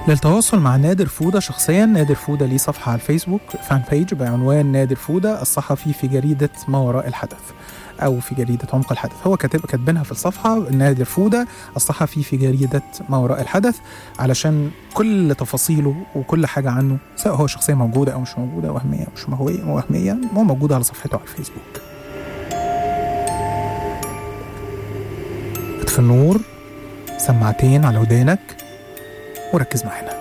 للتواصل مع نادر فودة شخصيا نادر فودة ليه صفحة على الفيسبوك فان بيج بعنوان نادر فودة الصحفي في جريدة ما وراء الحدث أو في جريدة عمق الحدث هو كاتب كاتبينها في الصفحة نادر فودة الصحفي في جريدة ما وراء الحدث علشان كل تفاصيله وكل حاجة عنه سواء هو شخصية موجودة أو مش موجودة وهمية أو مش مهوية وهمية هو موجودة على صفحته على الفيسبوك اطفي النور سماعتين على ودانك وركز معانا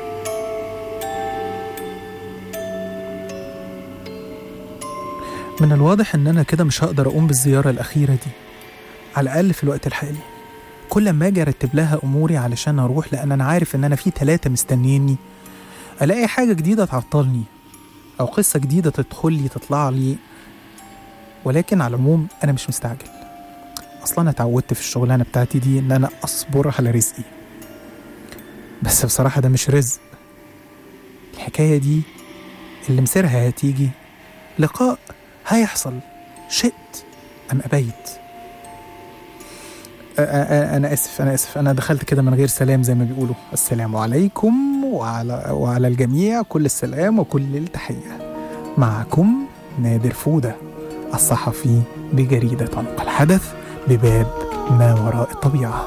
من الواضح ان انا كده مش هقدر اقوم بالزيارة الاخيرة دي على الاقل في الوقت الحالي كل ما اجي ارتب لها اموري علشان اروح لان انا عارف ان انا في ثلاثة مستنيني الاقي حاجة جديدة تعطلني او قصة جديدة تدخل لي تطلع لي ولكن على العموم انا مش مستعجل اصلا انا اتعودت في الشغلانة بتاعتي دي ان انا اصبر على رزقي بس بصراحة ده مش رزق الحكاية دي اللي مسيرها هتيجي لقاء هيحصل شئت أم أبيت أ- أ- أنا آسف أنا آسف أنا دخلت كده من غير سلام زي ما بيقولوا السلام عليكم وعلى, وعلى الجميع كل السلام وكل التحية معكم نادر فودة الصحفي بجريدة عمق الحدث بباب ما وراء الطبيعه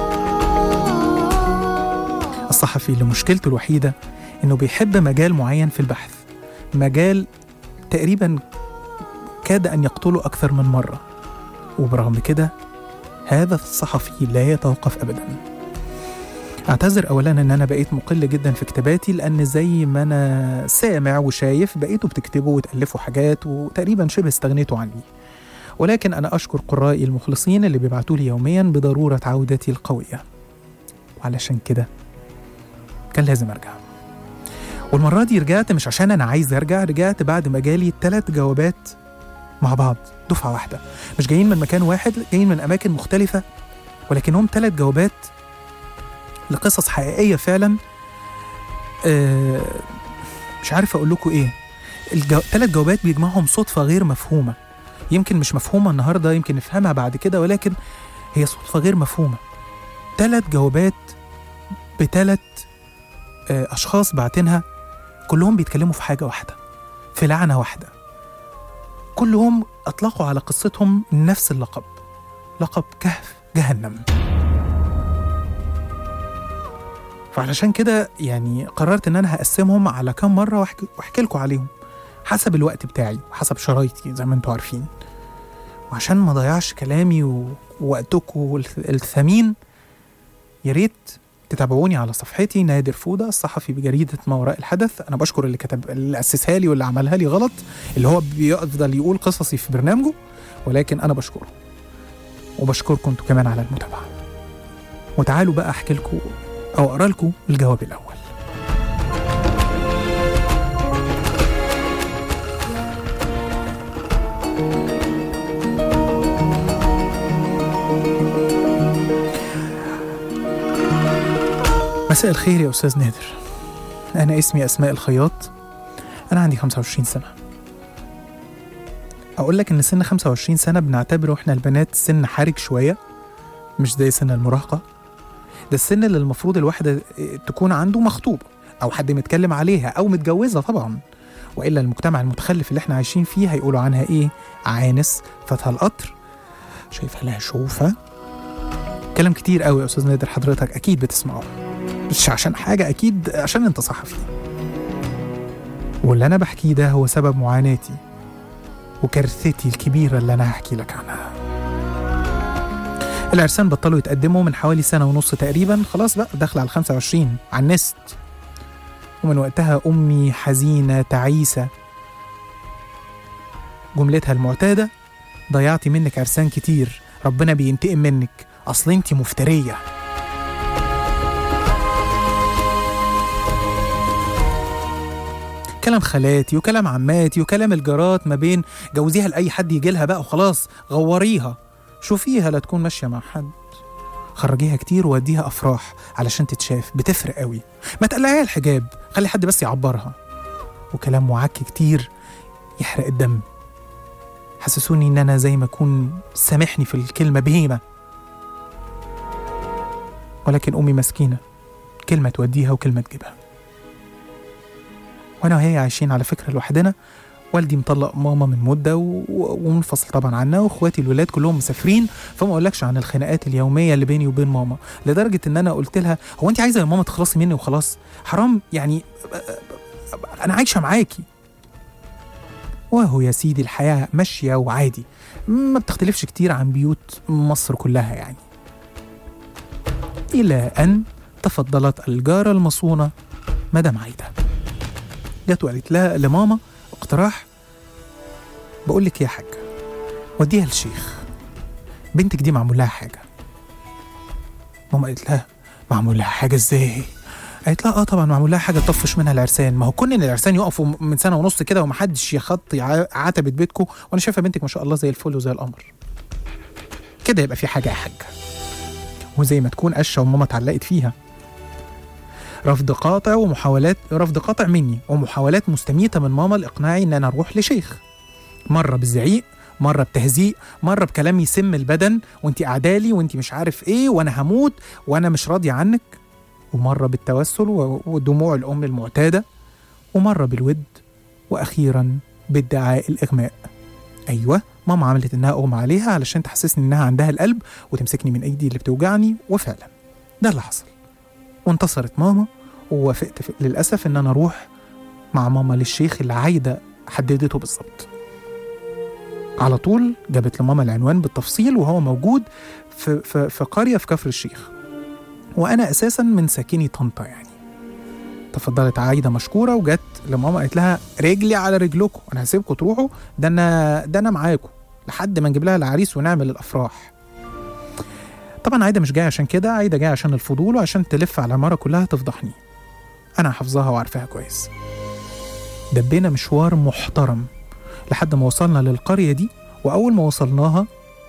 الصحفي اللي مشكلته الوحيدة إنه بيحب مجال معين في البحث مجال تقريبا كاد أن يقتله أكثر من مرة وبرغم كده هذا الصحفي لا يتوقف أبدا أعتذر أولا إن أنا بقيت مقل جدا في كتاباتي لأن زي ما أنا سامع وشايف بقيتوا بتكتبوا وتألفوا حاجات وتقريبا شبه استغنيتوا عني ولكن أنا أشكر قرائي المخلصين اللي بيبعتوا لي يوميا بضرورة عودتي القوية وعلشان كده كان لازم ارجع والمره دي رجعت مش عشان انا عايز ارجع رجعت بعد ما جالي ثلاث جوابات مع بعض دفعه واحده مش جايين من مكان واحد جايين من اماكن مختلفه ولكنهم ثلاث جوابات لقصص حقيقيه فعلا آه مش عارف اقول لكم ايه الثلاث جوابات بيجمعهم صدفه غير مفهومه يمكن مش مفهومه النهارده يمكن نفهمها بعد كده ولكن هي صدفه غير مفهومه ثلاث جوابات بثلاث آه، أشخاص بعتينها كلهم بيتكلموا في حاجة واحدة في لعنة واحدة كلهم أطلقوا على قصتهم نفس اللقب لقب كهف جهنم فعلشان كده يعني قررت إن أنا هقسمهم على كام مرة وأحكي, وأحكي لكم عليهم حسب الوقت بتاعي وحسب شرايطي زي ما انتوا عارفين وعشان ما ضيعش كلامي و- ووقتكم الثمين يا ريت تتابعوني على صفحتي نادر فودة الصحفي بجريدة ما وراء الحدث أنا بشكر اللي كتب اللي أسسها لي واللي عملها لي غلط اللي هو بيفضل يقول قصصي في برنامجه ولكن أنا بشكره وبشكركم انتوا كمان على المتابعة وتعالوا بقى أحكي لكم أو أقرأ لكم الجواب الأول مساء الخير يا أستاذ نادر أنا اسمي أسماء الخياط أنا عندي 25 سنة أقول لك إن سن 25 سنة بنعتبره إحنا البنات سن حرج شوية مش زي سن المراهقة ده السن اللي المفروض الواحدة تكون عنده مخطوبة أو حد متكلم عليها أو متجوزة طبعا وإلا المجتمع المتخلف اللي إحنا عايشين فيه هيقولوا عنها إيه عانس فتى القطر شايفها لها شوفة كلام كتير قوي يا أستاذ نادر حضرتك أكيد بتسمعه مش عشان حاجة أكيد عشان أنت صحفي واللي أنا بحكيه ده هو سبب معاناتي وكارثتي الكبيرة اللي أنا هحكي لك عنها العرسان بطلوا يتقدموا من حوالي سنة ونص تقريبا خلاص بقى داخلة على 25 عنست ومن وقتها أمي حزينة تعيسة جملتها المعتادة ضيعتي منك عرسان كتير ربنا بينتقم منك أصل انتي مفترية كلام خالاتي وكلام عماتي وكلام الجارات ما بين جوزيها لأي حد يجي لها بقى وخلاص غوريها شوفيها لا تكون ماشية مع حد خرجيها كتير ووديها أفراح علشان تتشاف بتفرق قوي ما تقلعيها الحجاب خلي حد بس يعبرها وكلام معك كتير يحرق الدم حسسوني ان انا زي ما اكون سامحني في الكلمه بهيمه ولكن امي مسكينه كلمة توديها وكلمة تجيبها وأنا وهي عايشين على فكرة لوحدنا والدي مطلق ماما من مدة و- و- ومنفصل طبعا عنها واخواتي الولاد كلهم مسافرين فما اقولكش عن الخناقات اليومية اللي بيني وبين ماما لدرجة ان انا قلت لها هو انت عايزة يا ماما تخلصي مني وخلاص حرام يعني انا عايشة معاكي وهو يا سيدي الحياة ماشية وعادي ما بتختلفش كتير عن بيوت مصر كلها يعني إلى أن تفضلت الجارة المصونة مدام عايدة جت وقالت لها لماما اقتراح بقول لك يا حاجة وديها للشيخ بنتك دي معمول لها حاجة ماما قالت لها معمول لها حاجة ازاي؟ قالت لها اه طبعا معمول لها حاجه تطفش منها العرسان ما هو كون ان العرسان يقفوا من سنه ونص كده ومحدش يخطي ع- عتبه بيتكم وانا شايفه بنتك ما شاء الله زي الفل وزي القمر كده يبقى في حاجه يا حاجه وزي ما تكون قشه وماما اتعلقت فيها رفض قاطع ومحاولات رفض قاطع مني ومحاولات مستميته من ماما لاقناعي ان انا اروح لشيخ مره بالزعيق مره بتهزيق مره بكلام يسم البدن وانت قعدالي وانت مش عارف ايه وانا هموت وانا مش راضيه عنك ومرة بالتوسل و- ودموع الأم المعتادة ومرة بالود وأخيرا بادعاء الإغماء أيوة ماما عملت إنها أغمى عليها علشان تحسسني إنها عندها القلب وتمسكني من أيدي اللي بتوجعني وفعلا ده اللي حصل وانتصرت ماما ووافقت في- للأسف إن أنا أروح مع ماما للشيخ اللي عايدة حددته بالظبط على طول جابت لماما العنوان بالتفصيل وهو موجود في, في, في قرية في كفر الشيخ وانا اساسا من ساكني طنطا يعني تفضلت عايده مشكوره وجت لماما قالت لها رجلي على رجلكم انا هسيبكم تروحوا ده انا ده انا معاكم لحد ما نجيب لها العريس ونعمل الافراح طبعا عايده مش جايه عشان كده عايده جايه عشان الفضول وعشان تلف على العماره كلها تفضحني انا حافظاها وعارفاها كويس دبينا مشوار محترم لحد ما وصلنا للقريه دي واول ما وصلناها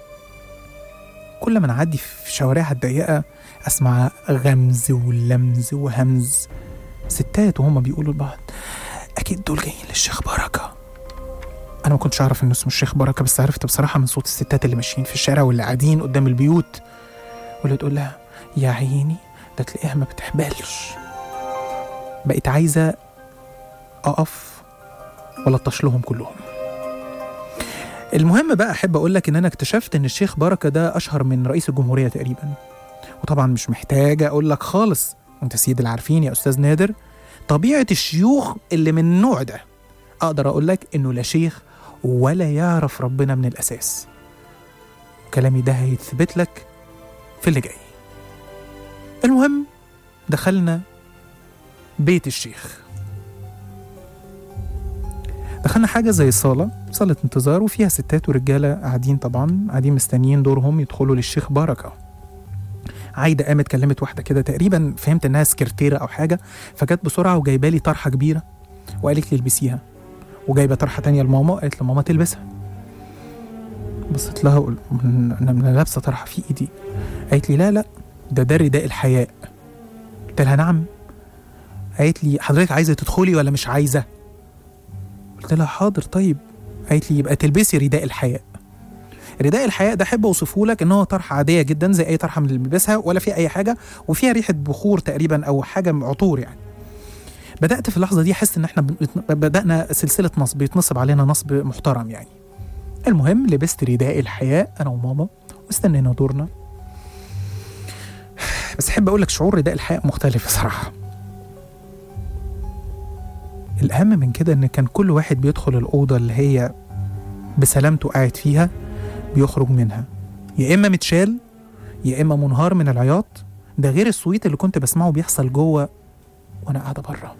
كل ما نعدي في شوارعها الضيقه اسمع غمز ولمز وهمز ستات وهم بيقولوا لبعض اكيد دول جايين للشيخ بركه انا ما كنتش اعرف انه اسمه الشيخ بركه بس عرفت بصراحه من صوت الستات اللي ماشيين في الشارع واللي قاعدين قدام البيوت واللي تقول لها يا عيني ده تلاقيها ما بتحبلش بقيت عايزه اقف ولطش لهم كلهم المهم بقى احب اقول لك ان انا اكتشفت ان الشيخ بركه ده اشهر من رئيس الجمهوريه تقريبا وطبعا مش محتاجة أقول لك خالص وأنت سيد العارفين يا أستاذ نادر طبيعة الشيوخ اللي من النوع ده أقدر أقول لك إنه لا شيخ ولا يعرف ربنا من الأساس كلامي ده هيثبت لك في اللي جاي المهم دخلنا بيت الشيخ دخلنا حاجة زي صالة صالة انتظار وفيها ستات ورجالة قاعدين طبعا قاعدين مستنيين دورهم يدخلوا للشيخ بركة عايده قامت كلمت واحده كده تقريبا فهمت انها سكرتيره او حاجه فجت بسرعه وجايبه لي طرحه كبيره وقالت لي البسيها وجايبه طرحه تانية لماما قالت لماما تلبسها بصيت لها وقل- من- انا من لابسه طرحه في ايدي قالت لي لا لا ده ده رداء الحياء قلت لها نعم قالت لي حضرتك عايزه تدخلي ولا مش عايزه قلت لها حاضر طيب قالت لي يبقى تلبسي رداء الحياء رداء الحياء ده احب اوصفه لك ان هو طرحه عاديه جدا زي اي طرحه من اللي بنلبسها ولا فيها اي حاجه وفيها ريحه بخور تقريبا او حاجه من عطور يعني بدات في اللحظه دي احس ان احنا بن- بدانا سلسله نصب بيتنصب علينا نصب محترم يعني المهم لبست رداء الحياء انا وماما واستنينا دورنا بس احب اقول لك شعور رداء الحياء مختلف بصراحه الاهم من كده ان كان كل واحد بيدخل الاوضه اللي هي بسلامته قاعد فيها بيخرج منها يا اما متشال يا اما منهار من العياط ده غير الصويت اللي كنت بسمعه بيحصل جوه وانا قاعده بره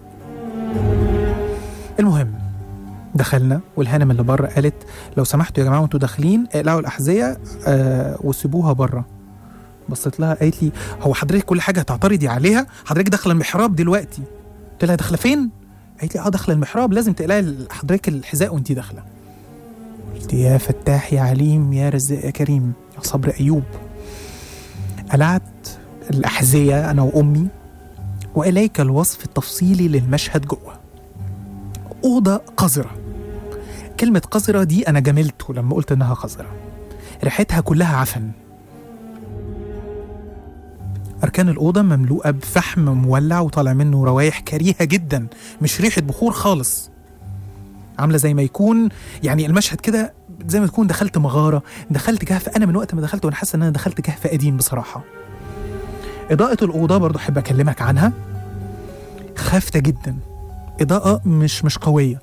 المهم دخلنا والهانم اللي بره قالت لو سمحتوا يا جماعه وانتوا داخلين اقلعوا الاحذيه آه وسيبوها بره بصيت لها قالت لي هو حضرتك كل حاجه هتعترضي عليها حضرتك داخله المحراب دلوقتي قلت لها داخله فين قالت لي اه داخله المحراب لازم تقلعي حضرتك الحذاء وانتي داخله قلت يا فتاح يا عليم يا رزاق يا كريم يا صبر ايوب قلعت الاحذيه انا وامي واليك الوصف التفصيلي للمشهد جوه اوضه قذره كلمه قذره دي انا جملته لما قلت انها قذره ريحتها كلها عفن أركان الأوضة مملوءة بفحم مولع وطالع منه روايح كريهة جدا مش ريحة بخور خالص عاملة زي ما يكون يعني المشهد كده زي ما تكون دخلت مغارة دخلت كهف أنا من وقت ما دخلت وأنا حاسة إن أنا دخلت كهف قديم بصراحة إضاءة الأوضة برضو أحب أكلمك عنها خافتة جدا إضاءة مش مش قوية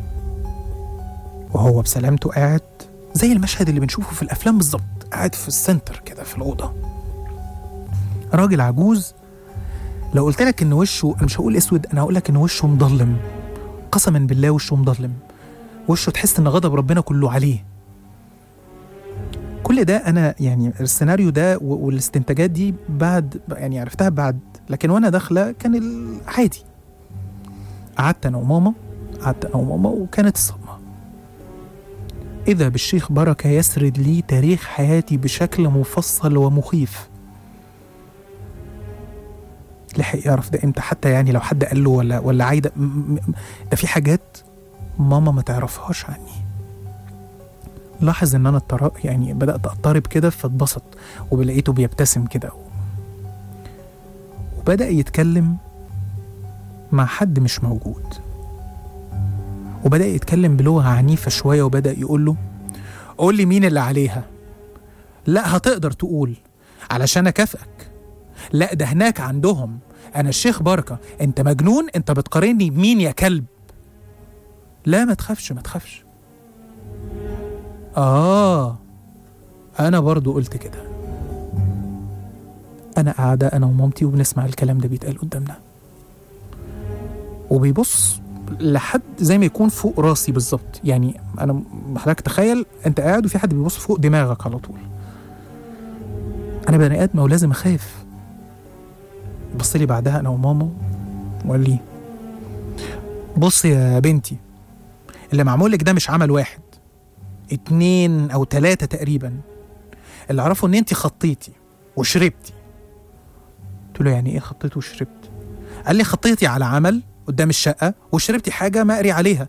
وهو بسلامته قاعد زي المشهد اللي بنشوفه في الأفلام بالظبط قاعد في السنتر كده في الأوضة راجل عجوز لو قلت لك إن وشه أنا مش هقول أسود أنا هقول لك إن وشه مضلم قسما بالله وشه مضلم وشه تحس إن غضب ربنا كله عليه كل ده أنا يعني السيناريو ده و- والاستنتاجات دي بعد يعني عرفتها بعد لكن وأنا داخلة كان العادي قعدت أنا وماما قعدت أنا وماما وكانت الصدمة إذا بالشيخ بركة يسرد لي تاريخ حياتي بشكل مفصل ومخيف لحق يعرف ده امتى حتى يعني لو حد قال له ولا ولا عايده م- م- ده في حاجات ماما ما تعرفهاش عني لاحظ ان انا اضطر يعني بدات اضطرب كده فاتبسط وبلاقيته بيبتسم كده وبدا يتكلم مع حد مش موجود وبدا يتكلم بلغه عنيفه شويه وبدا يقول له قول لي مين اللي عليها لا هتقدر تقول علشان اكافئك لا ده هناك عندهم انا الشيخ بركه انت مجنون انت بتقارني بمين يا كلب لا ما تخافش ما تخافش اه انا برضو قلت كده انا قاعده انا ومامتي وبنسمع الكلام ده بيتقال قدامنا وبيبص لحد زي ما يكون فوق راسي بالظبط يعني انا حضرتك تخيل انت قاعد وفي حد بيبص فوق دماغك على طول انا بني ادم ولازم اخاف بص لي بعدها انا وماما وقال لي بص يا بنتي اللي معمول لك ده مش عمل واحد اتنين او تلاتة تقريبا اللي اعرفه ان انت خطيتي وشربتي قلت له يعني ايه خطيت وشربت قال لي خطيتي على عمل قدام الشقة وشربتي حاجة ما أقري عليها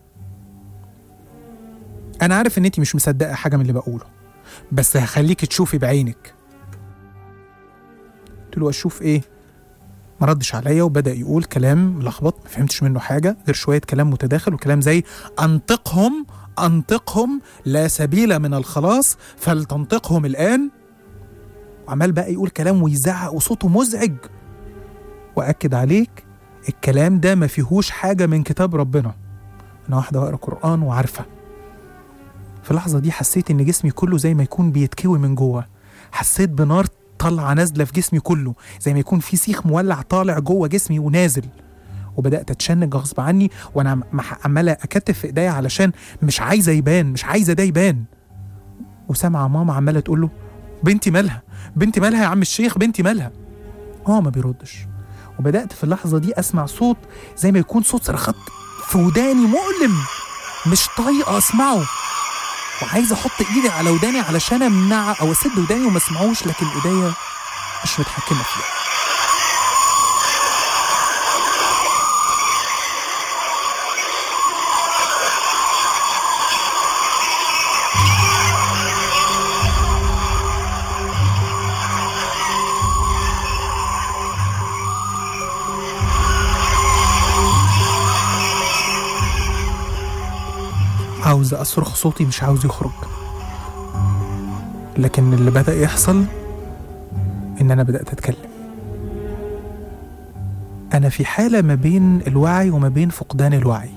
أنا عارف إن أنت مش مصدقة حاجة من اللي بقوله بس هخليك تشوفي بعينك قلت له أشوف إيه ما ردش عليا وبدأ يقول كلام لخبط ما فهمتش منه حاجة غير شوية كلام متداخل وكلام زي أنطقهم أنطقهم لا سبيل من الخلاص فلتنطقهم الآن وعمال بقى يقول كلام ويزعق وصوته مزعج وأكد عليك الكلام ده ما فيهوش حاجة من كتاب ربنا أنا واحدة بقرا قرآن وعارفة في اللحظة دي حسيت إن جسمي كله زي ما يكون بيتكوي من جوه حسيت بنار طالعة نازلة في جسمي كله زي ما يكون في سيخ مولع طالع جوه جسمي ونازل وبدأت أتشنج غصب عني وأنا مح- عمالة أكتف في إيديا علشان مش عايزة يبان مش عايزة ده يبان وسامعة ماما عمالة تقول له بنتي مالها بنتي مالها يا عم الشيخ بنتي مالها هو ما بيردش وبدأت في اللحظة دي أسمع صوت زي ما يكون صوت صرخات في وداني مؤلم مش طايقة أسمعه وعايز أحط إيدي على وداني علشان أمنع أو أسد وداني وما أسمعوش لكن إيديا مش متحكمة فيه عاوز أصرخ صوتي مش عاوز يخرج لكن اللي بدأ يحصل إن أنا بدأت أتكلم أنا في حالة ما بين الوعي وما بين فقدان الوعي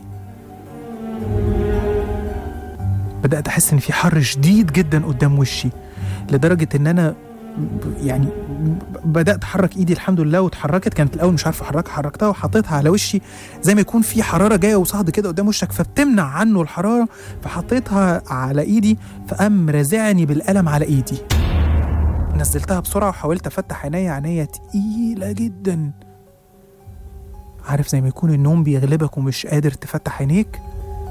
بدأت أحس إن في حر شديد جدا قدام وشي لدرجة إن أنا ب- يعني ب- بدأت أحرك إيدي الحمد لله واتحركت كانت الأول مش عارف أحركها حركتها وحطيتها على وشي زي ما يكون في حرارة جاية وصعد كده قدام وشك فبتمنع عنه الحرارة فحطيتها على إيدي فقام رازعني بالقلم على إيدي نزلتها بسرعة وحاولت أفتح عينيا عينيا تقيلة جدا عارف زي ما يكون النوم بيغلبك ومش قادر تفتح عينيك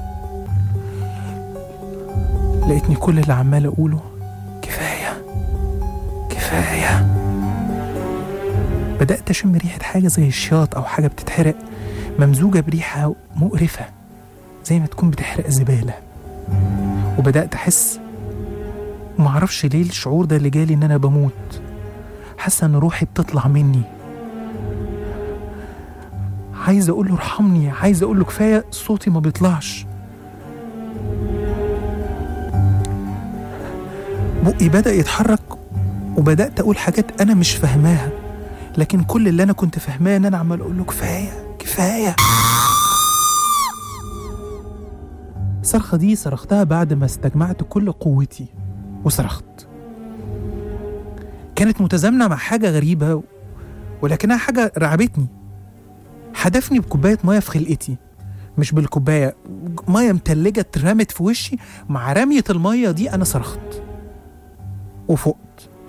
لقيتني كل اللي عمال أقوله كفاية كفاية بدأت أشم ريحة حاجة زي الشياط أو حاجة بتتحرق ممزوجة بريحة مقرفة زي ما تكون بتحرق زبالة وبدأت أحس معرفش ليه الشعور ده اللي جالي إن أنا بموت حاسه ان روحي بتطلع مني عايز اقول له ارحمني عايز اقول له كفايه صوتي ما بيطلعش بقي بدا يتحرك وبدات اقول حاجات انا مش فاهماها لكن كل اللي انا كنت فاهماه ان انا عمال اقول له كفايه كفايه الصرخه دي صرختها بعد ما استجمعت كل قوتي وصرخت كانت متزامنه مع حاجه غريبه ولكنها حاجه رعبتني حدفني بكوبايه ميه في خلقتي مش بالكوبايه ميه متلجه اترمت في وشي مع رميه الميه دي انا صرخت وفقت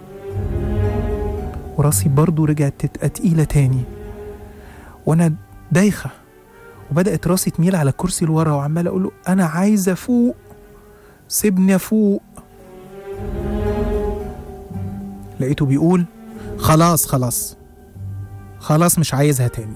وراسي برضو رجعت تبقى تقيله تاني وانا دايخه وبدات راسي تميل على الكرسي لورا وعمال اقول له انا عايز افوق سيبني افوق لقيته بيقول خلاص خلاص خلاص مش عايزها تاني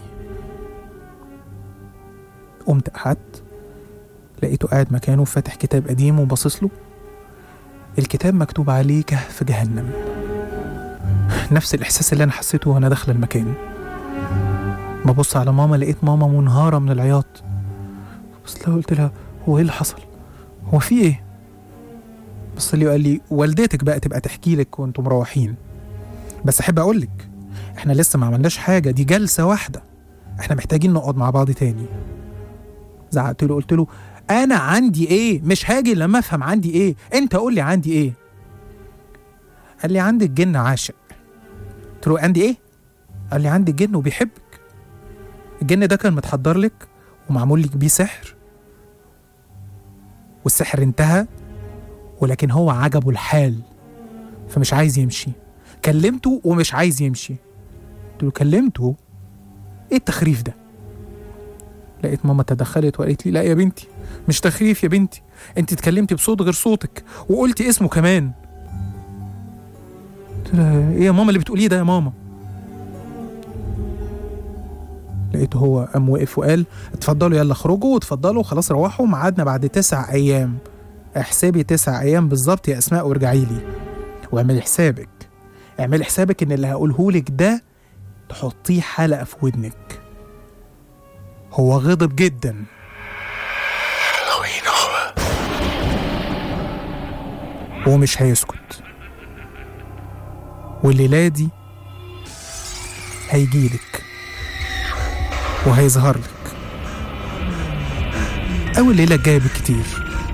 قمت قعدت لقيته قاعد مكانه فاتح كتاب قديم وباصص له الكتاب مكتوب عليه كهف جهنم نفس الإحساس اللي أنا حسيته وأنا داخل المكان ببص على ماما لقيت ماما منهارة من العياط بس لها قلت لها هو إيه اللي حصل؟ هو في إيه؟ بص لي وقال لي والدتك بقى تبقى تحكي لك وانتم مروحين بس أحب أقول لك إحنا لسه ما عملناش حاجة دي جلسة واحدة إحنا محتاجين نقعد مع بعض تاني زعقت له قلت له انا عندي ايه مش هاجي لما افهم عندي ايه انت قول لي عندي ايه قال لي عندي الجن عاشق قلت له عندي ايه قال لي عندي الجن وبيحبك الجن ده كان متحضر لك ومعمول لك بيه سحر والسحر انتهى ولكن هو عجبه الحال فمش عايز يمشي كلمته ومش عايز يمشي قلت له كلمته ايه التخريف ده لقيت ماما تدخلت وقالت لي لا يا بنتي مش تخريف يا بنتي انت اتكلمتي بصوت غير صوتك وقلتي اسمه كمان قلت لها ايه يا ماما اللي بتقوليه ده يا ماما لقيته هو قام وقف وقال اتفضلوا يلا اخرجوا واتفضلوا خلاص روحوا ميعادنا بعد تسع ايام احسبي تسع ايام بالظبط يا اسماء وارجعي لي واعملي حسابك اعملي حسابك ان اللي هقوله لك ده تحطيه حلقه في ودنك هو غضب جدا ومش هيسكت والليلة دي هيجيلك وهيظهر لك أول ليلة الجاية بالكتير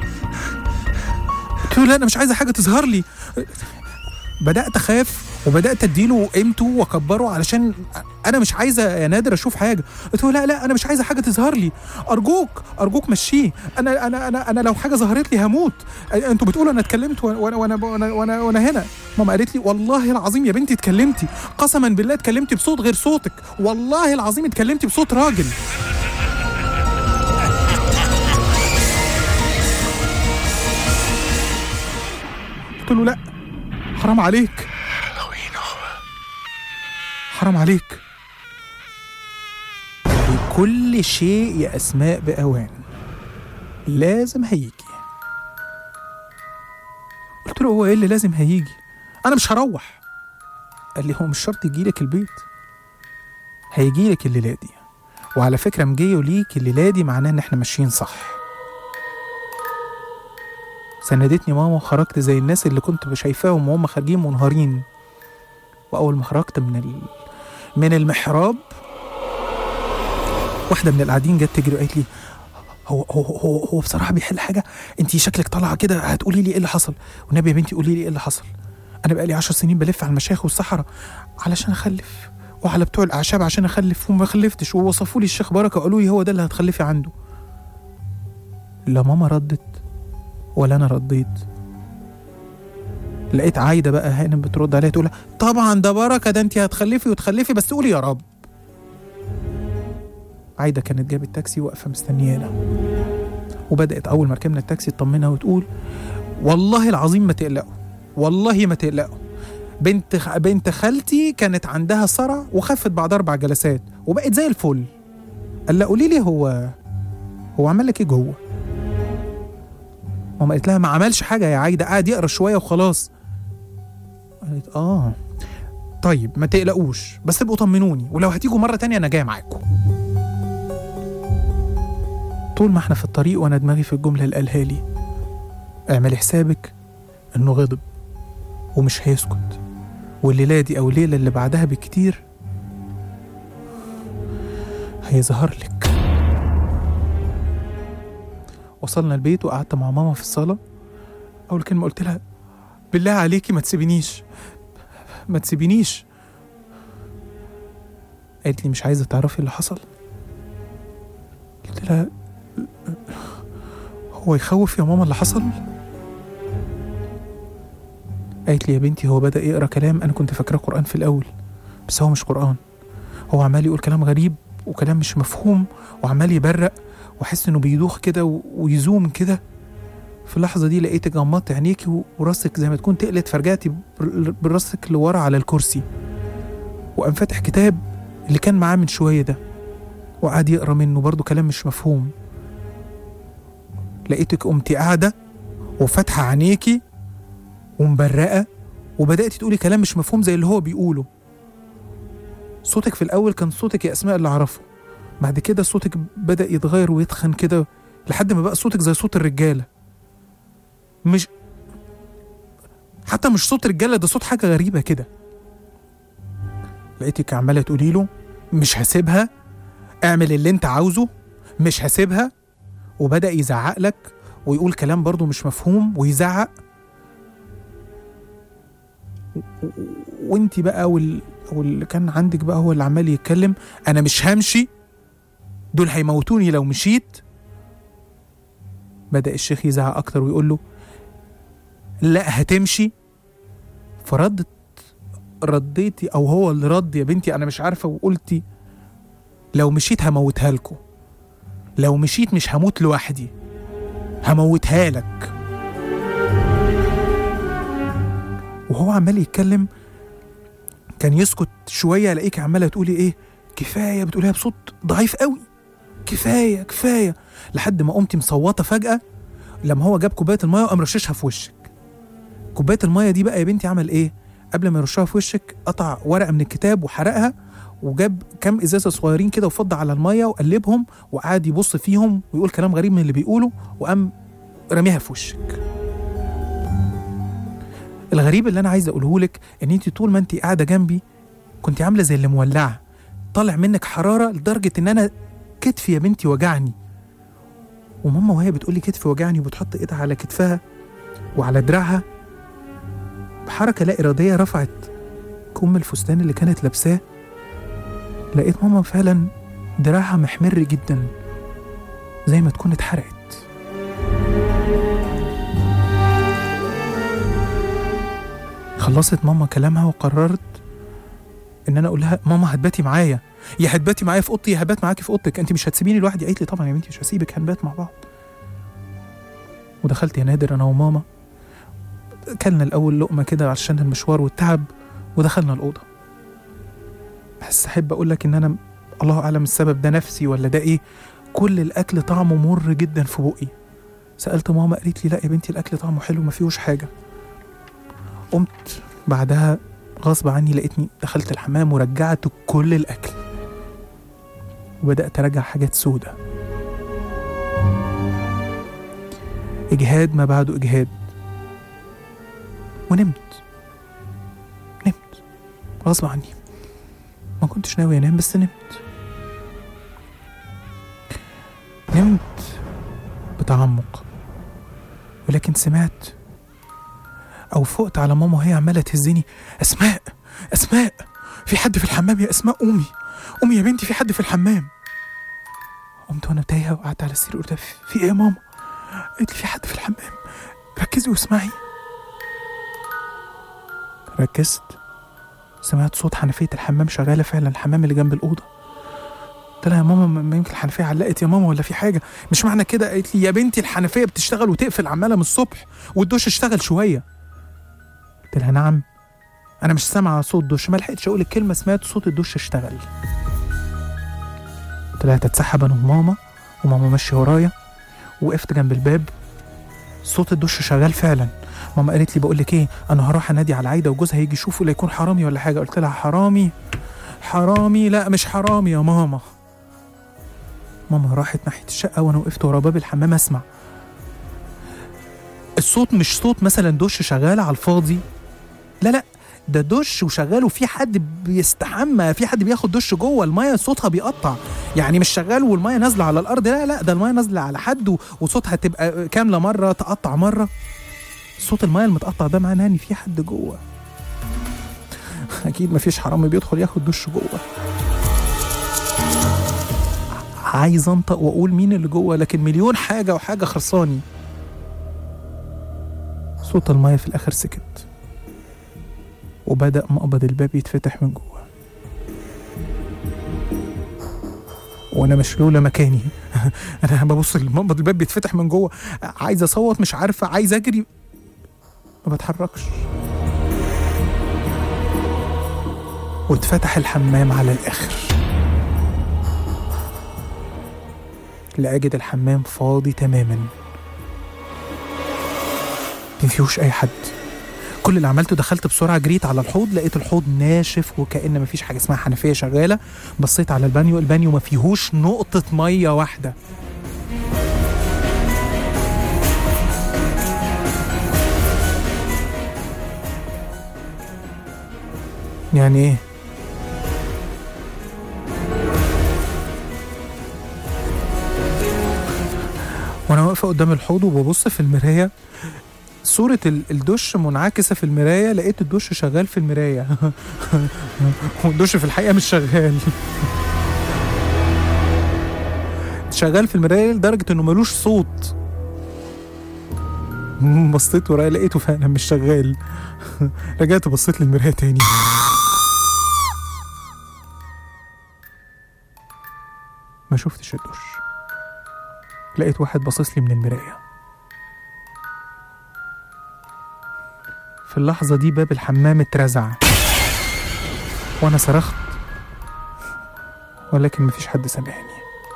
قلت له لا أنا مش عايزة حاجة تظهر لي بدأت أخاف وبدات اديله قيمته واكبره علشان انا مش عايزه يا نادر اشوف حاجه قلت له لا لا انا مش عايزه حاجه تظهر لي ارجوك ارجوك مشيه انا انا انا انا لو حاجه ظهرت لي هموت انتوا بتقولوا انا اتكلمت وانا وانا وانا وانا, وأنا هنا ماما قالت لي والله العظيم يا بنتي اتكلمتي قسما بالله اتكلمتي بصوت غير صوتك والله العظيم اتكلمتي بصوت راجل قلت له لا حرام عليك حرام عليك كل شيء يا أسماء بأوان لازم هيجي قلت له هو ايه اللي لازم هيجي انا مش هروح قال لي هو مش شرط يجيلك البيت هيجيلك الليله دي وعلى فكره مجيه ليك الليله دي معناه ان احنا ماشيين صح سندتني ماما وخرجت زي الناس اللي كنت شايفاهم وهم خارجين منهارين واول ما خرجت من ال... من المحراب واحده من القاعدين جت تجري وقالت لي هو هو هو هو بصراحه بيحل حاجه انت شكلك طالعه كده هتقولي لي ايه اللي حصل والنبي يا بنتي قولي لي ايه اللي حصل انا بقالي عشر سنين بلف على المشايخ والصحراء علشان اخلف وعلى بتوع الاعشاب عشان اخلف وما خلفتش ووصفوا لي الشيخ بركه قالوا لي هو ده اللي هتخلفي عنده لا ماما ردت ولا انا رديت لقيت عايده بقى هانم بترد عليها تقول طبعا ده بركه ده انت هتخلفي وتخلفي بس قولي يا رب عايده كانت جابت تاكسي واقفه مستنيانا وبدات اول ما ركبنا التاكسي تطمنها وتقول والله العظيم ما تقلقوا والله ما تقلقوا بنت خ... بنت خالتي كانت عندها صرع وخفت بعد اربع جلسات وبقت زي الفل قال لها قولي لي هو هو عمل لك ايه جوه ماما قالت لها ما عملش حاجه يا عايده قاعد يقرا شويه وخلاص قالت اه طيب ما تقلقوش بس ابقوا طمنوني ولو هتيجوا مره تانية انا جاي معاكم طول ما احنا في الطريق وانا دماغي في الجمله اللي قالها لي اعملي حسابك انه غضب ومش هيسكت والليله دي او الليله اللي بعدها بكتير هيظهر لك وصلنا البيت وقعدت مع ماما في الصاله اول كلمه قلت لها بالله عليكي ما تسيبينيش ما تسيبينيش قالت لي مش عايزه تعرفي اللي حصل قلت لها هو يخوف يا ماما اللي حصل قالت لي يا بنتي هو بدأ يقرأ كلام أنا كنت فاكراه قرآن في الأول بس هو مش قرآن هو عمال يقول كلام غريب وكلام مش مفهوم وعمال يبرق واحس انه بيدوخ كده و- ويزوم كده في اللحظة دي لقيتك غمضت عينيكي و- وراسك زي ما تكون تقلت فرجعتي بر- براسك لورا على الكرسي وقام فاتح كتاب اللي كان معاه من شوية ده وقعد يقرا منه برضه كلام مش مفهوم لقيتك قمتي قاعدة وفاتحة عينيكي ومبرقة وبدأتي تقولي كلام مش مفهوم زي اللي هو بيقوله صوتك في الأول كان صوتك يا أسماء اللي أعرفه بعد كده صوتك بدأ يتغير ويتخن كده لحد ما بقى صوتك زي صوت الرجالة مش حتى مش صوت رجالة ده صوت حاجة غريبة كده لقيتك عمالة تقولي له مش هسيبها اعمل اللي انت عاوزه مش هسيبها وبدأ يزعق لك ويقول كلام برضه مش مفهوم ويزعق و- و- وانت بقى وال... واللي كان عندك بقى هو اللي عمال يتكلم انا مش همشي دول هيموتوني لو مشيت بدأ الشيخ يزعق اكتر ويقول له لا هتمشي فردت رديتي او هو اللي رد يا بنتي انا مش عارفه وقلتي لو مشيت هموتها لكم لو مشيت مش هموت لوحدي هموتها لك وهو عمال يتكلم كان يسكت شويه الاقيك عماله تقولي ايه كفايه بتقوليها بصوت ضعيف قوي كفايه كفايه لحد ما قمتي مصوته فجاه لما هو جاب كوبايه الميه وقام رششها في وشك كوبايه الميه دي بقى يا بنتي عمل ايه قبل ما يرشها في وشك قطع ورقه من الكتاب وحرقها وجاب كام ازازه صغيرين كده وفض على الميه وقلبهم وقعد يبص فيهم ويقول كلام غريب من اللي بيقوله وقام رميها في وشك الغريب اللي انا عايز اقوله لك ان انت طول ما انت قاعده جنبي كنت عامله زي اللي مولعه طالع منك حراره لدرجه ان انا كتفي يا بنتي وجعني وماما وهي بتقول لي كتفي وجعني وبتحط ايدها على كتفها وعلى دراعها بحركه لا اراديه رفعت كم الفستان اللي كانت لابساه لقيت ماما فعلا دراعها محمر جدا زي ما تكون اتحرقت خلصت ماما كلامها وقررت ان انا اقول لها ماما هتباتي معايا يا هتباتي معايا في اوضتي يا هبات معاكي في اوضتك انت مش هتسيبيني لوحدي قالت لي طبعا يا بنتي مش هسيبك هنبات مع بعض ودخلت يا نادر انا وماما كلنا الاول لقمه كده عشان المشوار والتعب ودخلنا الاوضه بس احب اقول لك ان انا الله اعلم السبب ده نفسي ولا ده ايه كل الاكل طعمه مر جدا في بقي سالت ماما قالت لي لا يا بنتي الاكل طعمه حلو ما فيهوش حاجه قمت بعدها غصب عني لقيتني دخلت الحمام ورجعت كل الاكل وبدات ارجع حاجات سودة اجهاد ما بعده اجهاد ونمت نمت غصب عني ما كنتش ناوي انام بس نمت نمت بتعمق ولكن سمعت او فقت على ماما وهي عماله تهزني اسماء اسماء في حد في الحمام يا اسماء قومي قومي يا بنتي في حد في الحمام قمت وانا تايهه وقعدت على السرير قلت لها في في ايه يا ماما قالت لي في حد في الحمام ركزي واسمعي ركزت سمعت صوت حنفية الحمام شغالة فعلا الحمام اللي جنب الأوضة قلت لها يا ماما ما يمكن الحنفية علقت يا ماما ولا في حاجة مش معنى كده قالت لي يا بنتي الحنفية بتشتغل وتقفل عمالة من الصبح والدش اشتغل شوية قلت لها نعم أنا مش سامعة صوت دش ما لحقتش أقول الكلمة سمعت صوت الدش اشتغل قلت لها تتسحب أنا وماما وماما ماشية ورايا وقفت جنب الباب صوت الدش شغال فعلا ماما قالت لي بقول لك ايه انا هروح انادي على عايده وجوزها يجي يشوفوا لا يكون حرامي ولا حاجه قلت لها حرامي حرامي لا مش حرامي يا ماما ماما راحت ناحيه الشقه وانا وقفت ورا باب الحمام اسمع الصوت مش صوت مثلا دش شغال على الفاضي لا لا ده دش وشغال وفي حد بيستحمى في حد بياخد دش جوه المايه صوتها بيقطع يعني مش شغال والمايه نازله على الارض لا لا ده المايه نازله على حد و- وصوتها تبقى كامله مره تقطع مره صوت المايه المتقطع ده معناه ان في حد جوه اكيد مفيش حرامي بيدخل ياخد دش جوه عايز انطق واقول مين اللي جوه لكن مليون حاجه وحاجه خرصاني صوت المايه في الاخر سكت وبدا مقبض الباب يتفتح من جوه وانا مشلوله مكاني انا ببص المقبض الباب بيتفتح من جوه عايز اصوت مش عارفه عايز اجري ما بتحركش واتفتح الحمام على الاخر لأجد الحمام فاضي تماما مفيهوش أي حد كل اللي عملته دخلت بسرعة جريت على الحوض لقيت الحوض ناشف وكأن مفيش حاجة اسمها حنفية شغالة بصيت على البانيو البانيو مفيهوش نقطة مية واحدة يعني ايه وانا واقفه قدام الحوض وببص في المرايه صورة ال- الدش منعكسة في المراية لقيت الدش شغال في المراية والدش في الحقيقة مش شغال شغال في المراية لدرجة انه ملوش صوت بصيت ورايا لقيته فعلا مش شغال رجعت بصيت للمراية تاني ما شفتش الدش لقيت واحد باصص لي من المراية في اللحظة دي باب الحمام اترزع وأنا صرخت ولكن مفيش حد سامعني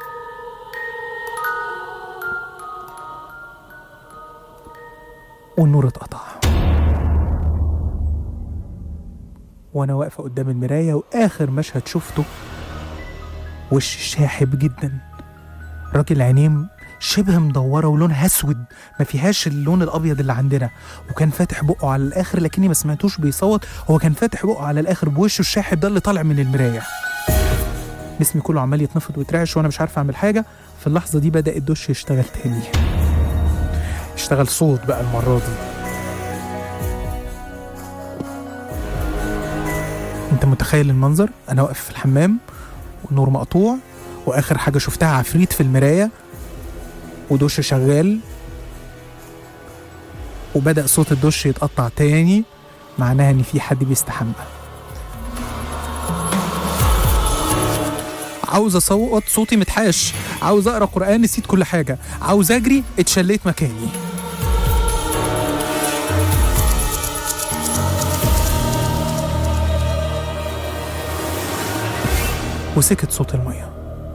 والنور اتقطع وأنا واقفة قدام المراية وآخر مشهد شفته وش شاحب جدا راجل عينيه شبه مدوره ولونها اسود ما فيهاش اللون الابيض اللي عندنا وكان فاتح بقه على الاخر لكني ما سمعتوش بيصوت هو كان فاتح بقه على الاخر بوشه الشاحب ده اللي طالع من المرايه جسمي كله عمال يتنفض ويترعش وانا مش عارف اعمل حاجه في اللحظه دي بدا الدش يشتغل تاني اشتغل صوت بقى المره دي انت متخيل المنظر انا واقف في الحمام والنور مقطوع واخر حاجه شفتها عفريت في المرايه ودش شغال وبدا صوت الدش يتقطع تاني معناها ان في حد بيستحمى عاوز اصوت صوتي متحاش عاوز اقرا قران نسيت كل حاجه عاوز اجري اتشليت مكاني وسكت صوت الميه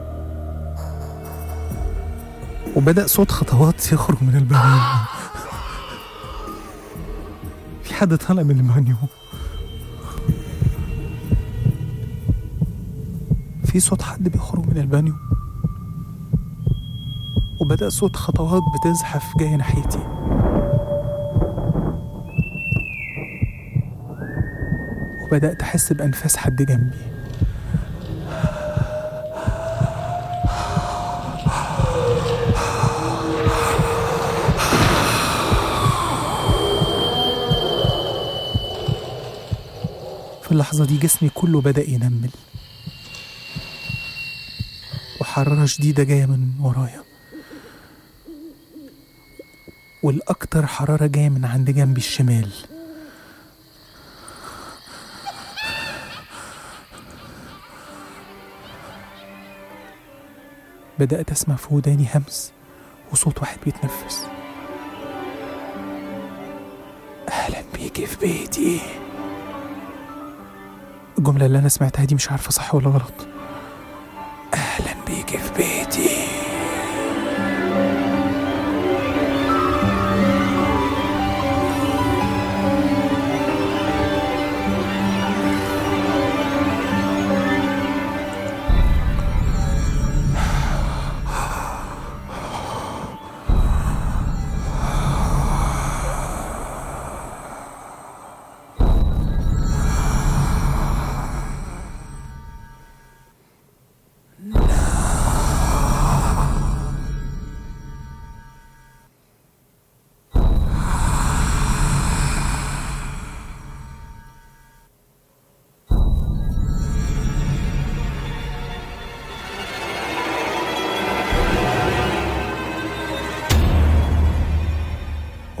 وبدأ صوت خطوات يخرج من البانيو في حد طالع من البانيو في صوت حد بيخرج من البانيو وبدأ صوت خطوات بتزحف جاية ناحيتي وبدأت أحس بأنفاس حد جنبي في اللحظة دي جسمي كله بدأ ينمل وحرارة شديدة جاية من ورايا والأكتر حرارة جاية من عند جنبي الشمال بدأت أسمع في وداني همس وصوت واحد بيتنفس أهلا بيكي في بيتي الجملة اللي أنا سمعتها دي مش عارفة صح ولا غلط أهلا بيكي في بيتي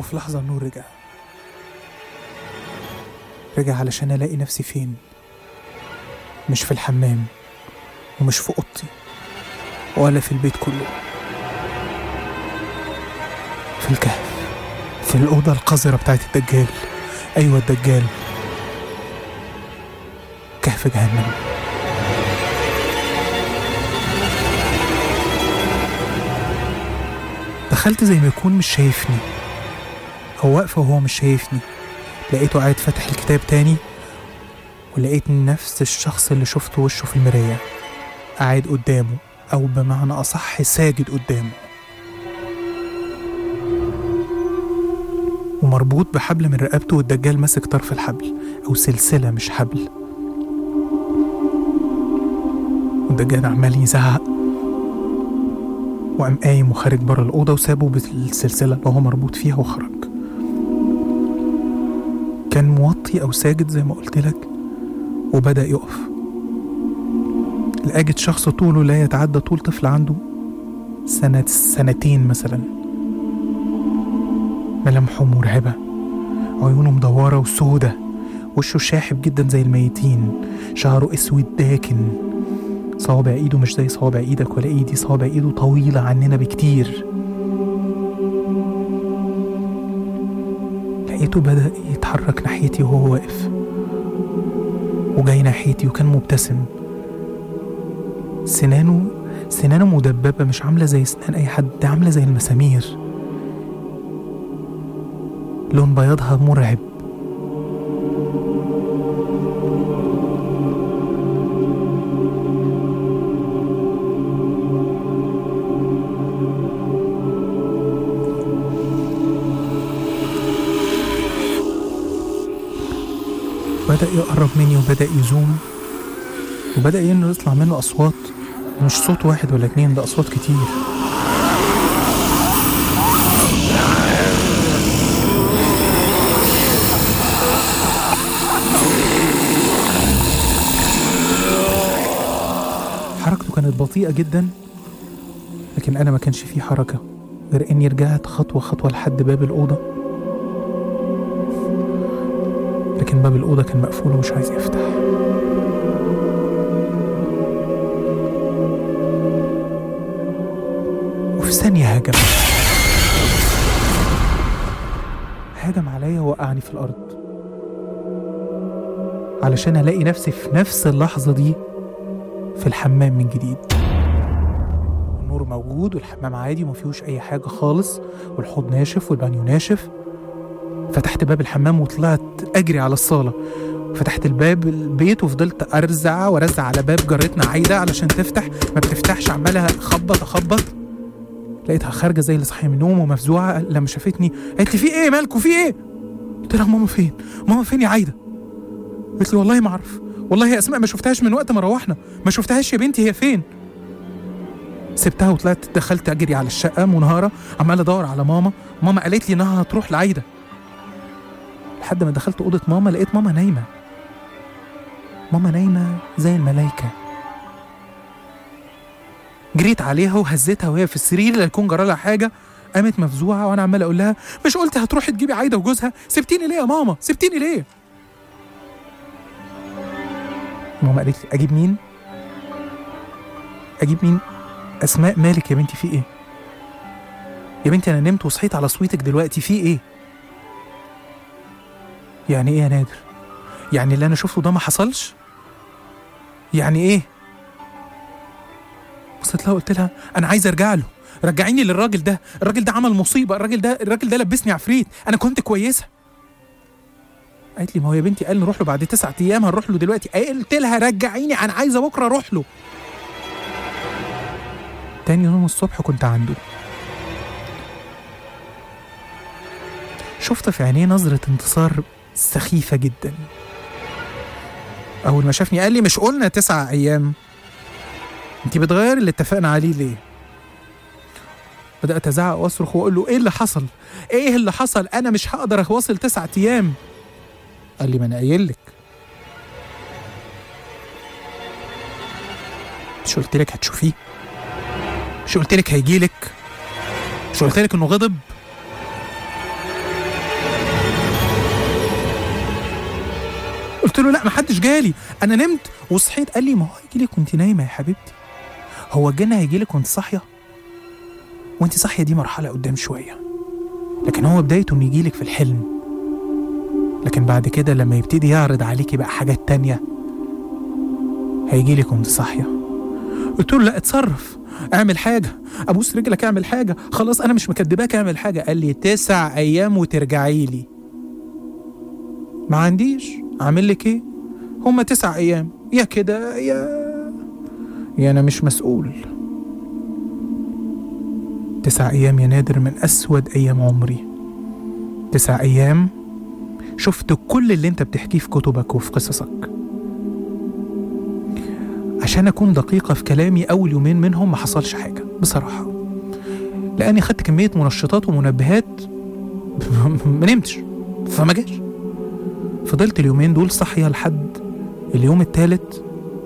وفي لحظة النور رجع رجع علشان ألاقي نفسي فين مش في الحمام ومش في أوضتي ولا في البيت كله في الكهف في الأوضة القذرة بتاعت الدجال أيوة الدجال كهف جهنم دخلت زي ما يكون مش شايفني هو واقف وهو مش شايفني لقيته قاعد فاتح الكتاب تاني ولقيت نفس الشخص اللي شفته وشه في المراية قاعد قدامه أو بمعنى أصح ساجد قدامه ومربوط بحبل من رقبته والدجال ماسك طرف الحبل أو سلسلة مش حبل والدجال عمال يزعق وقام قايم وخارج بره الأوضة وسابه بالسلسلة اللي هو مربوط فيها وخرج كان موطي أو ساجد زي ما قلت لك وبدأ يقف لقيت شخص طوله لا يتعدى طول طفل عنده سنة سنتين مثلا ملامحه مرعبة عيونه مدورة وسودة وشه شاحب جدا زي الميتين شعره اسود داكن صوابع ايده مش زي صوابع ايدك ولا ايدي صوابع ايده طويلة عننا بكتير لقيته بدأ يتحرك ناحيتي وهو واقف وجاي ناحيتي وكان مبتسم سنانه سنانه مدببة مش عاملة زي سنان أي حد دي عاملة زي المسامير لون بياضها مرعب بدأ يقرب مني وبدأ يزوم وبدأ إنه يطلع منه أصوات مش صوت واحد ولا اتنين ده أصوات كتير حركته كانت بطيئة جدا لكن أنا ما كانش فيه حركة غير إني رجعت خطوة خطوة لحد باب الأوضة لكن باب الأوضة كان مقفول ومش عايز يفتح وفي ثانية هاجم هاجم عليا ووقعني في الأرض علشان ألاقي نفسي في نفس اللحظة دي في الحمام من جديد النور موجود والحمام عادي وما فيهوش أي حاجة خالص والحوض ناشف والبانيو ناشف فتحت باب الحمام وطلعت أجري على الصالة فتحت الباب البيت وفضلت أرزع وأرزع على باب جارتنا عايدة علشان تفتح ما بتفتحش عمالة أخبط أخبط لقيتها خارجة زي اللي صاحية من النوم ومفزوعة لما شافتني قالت لي في إيه مالكوا في إيه؟ قلت لها ماما فين؟ ماما فين يا عايدة؟ قالت لي والله ما أعرف والله يا أسماء ما شفتهاش من وقت ما روحنا ما شفتهاش يا بنتي هي فين؟ سبتها وطلعت دخلت أجري على الشقة منهارة عمال أدور على ماما ماما قالت لي إنها هتروح لعايدة لحد ما دخلت أوضة ماما لقيت ماما نايمة ماما نايمة زي الملايكة جريت عليها وهزيتها وهي في السرير لا يكون جرالها حاجة قامت مفزوعة وأنا عمال أقول لها مش قلت هتروحي تجيبي عايدة وجوزها سبتيني ليه يا ماما سبتيني ليه ماما قالت لي أجيب مين أجيب مين أسماء مالك يا بنتي في إيه يا بنتي أنا نمت وصحيت على صوتك دلوقتي في إيه يعني ايه يا نادر يعني اللي انا شفته ده ما حصلش يعني ايه بصيت لها قلت لها انا عايز ارجع له رجعيني للراجل ده الراجل ده عمل مصيبه الراجل ده الراجل ده لبسني عفريت انا كنت كويسه قالت لي ما هو يا بنتي قال نروح له بعد تسعة ايام هنروح له دلوقتي قلت لها رجعيني انا عايزه بكره اروح له تاني يوم الصبح كنت عنده شفت في عينيه نظرة انتصار سخيفة جدا أول ما شافني قال لي مش قلنا تسعة أيام أنت بتغير اللي اتفقنا عليه ليه؟ بدأت أزعق وأصرخ وأقول له إيه اللي حصل؟ إيه اللي حصل؟ أنا مش هقدر أواصل تسعة أيام قال لي ما أنا قايل لك مش قلت لك هتشوفيه؟ مش قلت لك هيجي لك؟ مش قلت لك إنه غضب؟ قلت له لا ما حدش جالي انا نمت وصحيت قال لي ما هو هيجي لك وانت نايمه يا حبيبتي هو الجن هيجي لك وانت صاحيه وانت صاحيه دي مرحله قدام شويه لكن هو بدايته انه يجي لك في الحلم لكن بعد كده لما يبتدي يعرض عليكي بقى حاجات تانية هيجي لك وانت صاحيه قلت له لا اتصرف اعمل حاجه ابوس رجلك اعمل حاجه خلاص انا مش مكدباك اعمل حاجه قال لي تسع ايام وترجعي لي ما عنديش اعمل لك ايه هما تسع ايام يا كده يا يا انا مش مسؤول تسع ايام يا نادر من اسود ايام عمري تسع ايام شفت كل اللي انت بتحكيه في كتبك وفي قصصك عشان اكون دقيقه في كلامي اول يومين منهم ما حصلش حاجه بصراحه لاني خدت كميه منشطات ومنبهات ما نمتش فما جاش فضلت اليومين دول صاحيه لحد اليوم الثالث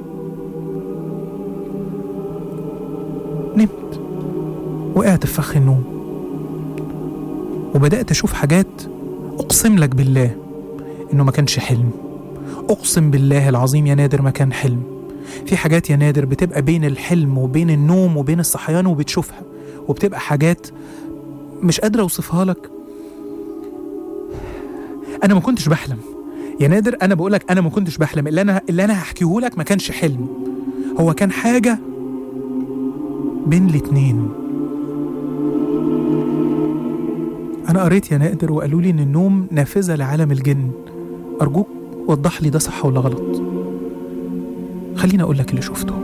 نمت وقعت في فخ النوم وبدات اشوف حاجات اقسم لك بالله انه ما كانش حلم اقسم بالله العظيم يا نادر ما كان حلم في حاجات يا نادر بتبقى بين الحلم وبين النوم وبين الصحيان وبتشوفها وبتبقى حاجات مش قادرة أوصفها لك أنا ما كنتش بحلم يا نادر أنا بقولك أنا ما كنتش بحلم اللي أنا اللي أنا هحكيه لك ما كانش حلم هو كان حاجة بين الاتنين أنا قريت يا نادر وقالوا لي إن النوم نافذة لعالم الجن أرجوك وضح لي ده صح ولا غلط خليني أقول لك اللي شفته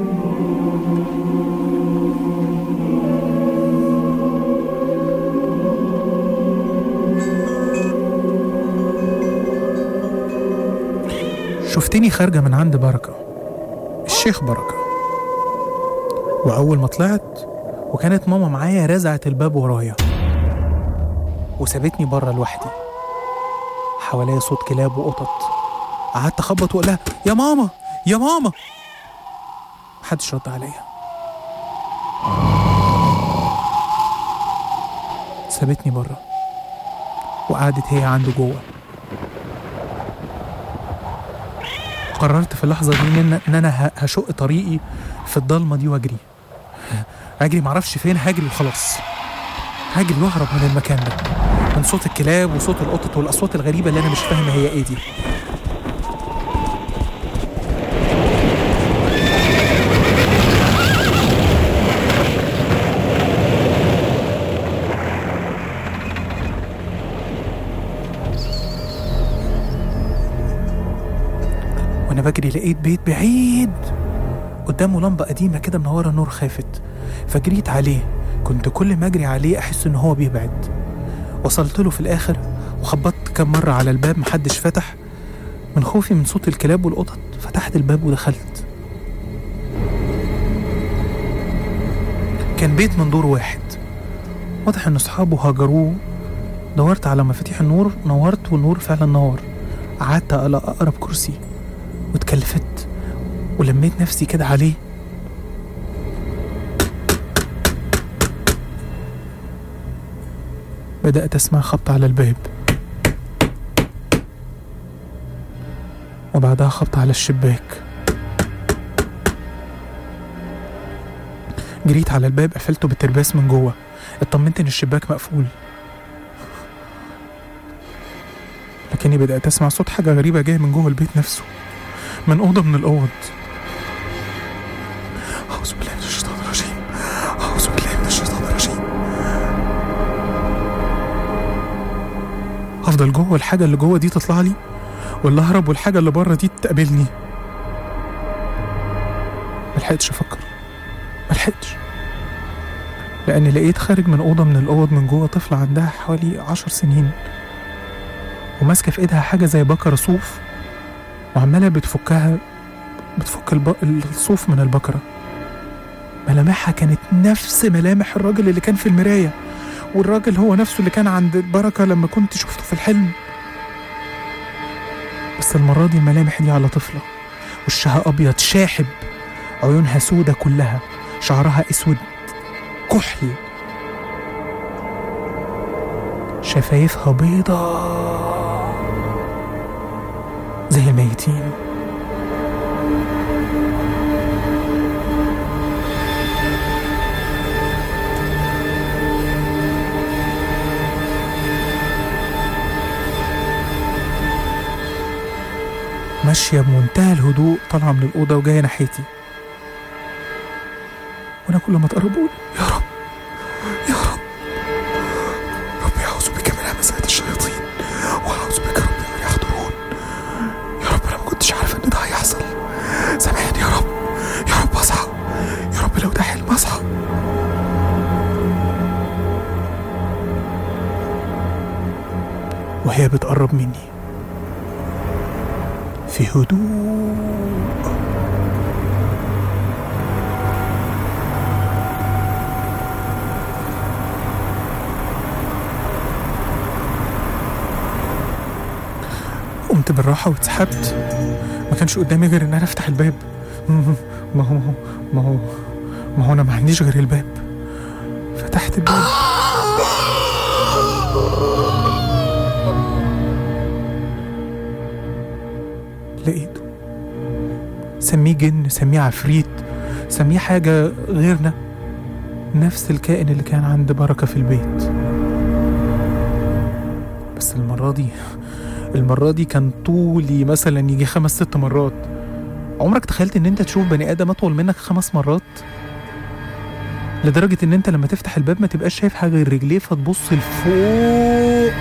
شفتني خارجة من عند بركة الشيخ بركة وأول ما طلعت وكانت ماما معايا رزعت الباب ورايا وسابتني بره لوحدي حواليا صوت كلاب وقطط قعدت اخبط واقول لها يا ماما يا ماما محدش رد عليا سابتني بره وقعدت هي عنده جوه قررت في اللحظة دي إن, إن أنا ه- هشق طريقي في الضلمة دي وأجري أجري معرفش فين هجري وخلاص هجري وأهرب من المكان ده من صوت الكلاب وصوت القطط والأصوات الغريبة اللي أنا مش فاهم هي إيه دي وانا بجري لقيت بيت بعيد قدامه لمبة قديمة كده منورة نور خافت فجريت عليه كنت كل ما اجري عليه احس ان هو بيبعد وصلت له في الاخر وخبطت كم مرة على الباب محدش فتح من خوفي من صوت الكلاب والقطط فتحت الباب ودخلت كان بيت من دور واحد واضح ان اصحابه هاجروه دورت على مفاتيح النور نورت والنور فعلا نور قعدت على اقرب كرسي واتكلفت ولميت نفسي كده عليه بدأت أسمع خبط على الباب وبعدها خبط على الشباك جريت على الباب قفلته بالترباس من جوه اطمنت ان الشباك مقفول لكني بدأت أسمع صوت حاجة غريبة جاية من جوه البيت نفسه من أوضة من الأوض أعوذ بالله من الشيطان الرجيم أعوذ بالله من الشيطان الرجيم أفضل جوه الحاجة اللي جوه دي تطلع لي ولا أهرب والحاجة اللي بره دي تقابلني ملحقتش أفكر ملحقتش لأني لقيت خارج من أوضة من الأوض من جوه طفلة عندها حوالي عشر سنين وماسكة في إيدها حاجة زي بكرة صوف وعمالة بتفكها بتفك الب... الصوف من البكرة ملامحها كانت نفس ملامح الراجل اللي كان في المراية والراجل هو نفسه اللي كان عند البركة لما كنت شفته في الحلم بس المرة دي الملامح دي على طفلة وشها أبيض شاحب عيونها سودة كلها شعرها أسود كحل شفايفها بيضة زي الميتين ماشية بمنتهى الهدوء طالعة من الأوضة وجاية ناحيتي وأنا كل ما تقرب أقول يا رب يا رب ربي أعوذ بك من همزات الشياطين وأعوذ بك ربي أن يحضرون يا رب أنا ما كنتش عارف إن ده هيحصل سامحني يا رب يا رب أصحى يا رب لو ده حلم أصحى وهي بتقرب مني في هدوء قمت بالراحة واتسحبت ما كانش قدامي غير ان انا افتح الباب ما هو ما هو ما هو انا ما عنديش غير الباب فتحت الباب لقيته سميه جن سميه عفريت سميه حاجة غيرنا نفس الكائن اللي كان عند بركة في البيت بس المرة دي المرة دي كان طولي مثلا يجي خمس ست مرات عمرك تخيلت ان انت تشوف بني ادم اطول منك خمس مرات لدرجة ان انت لما تفتح الباب ما تبقاش شايف حاجة غير رجليه فتبص لفوق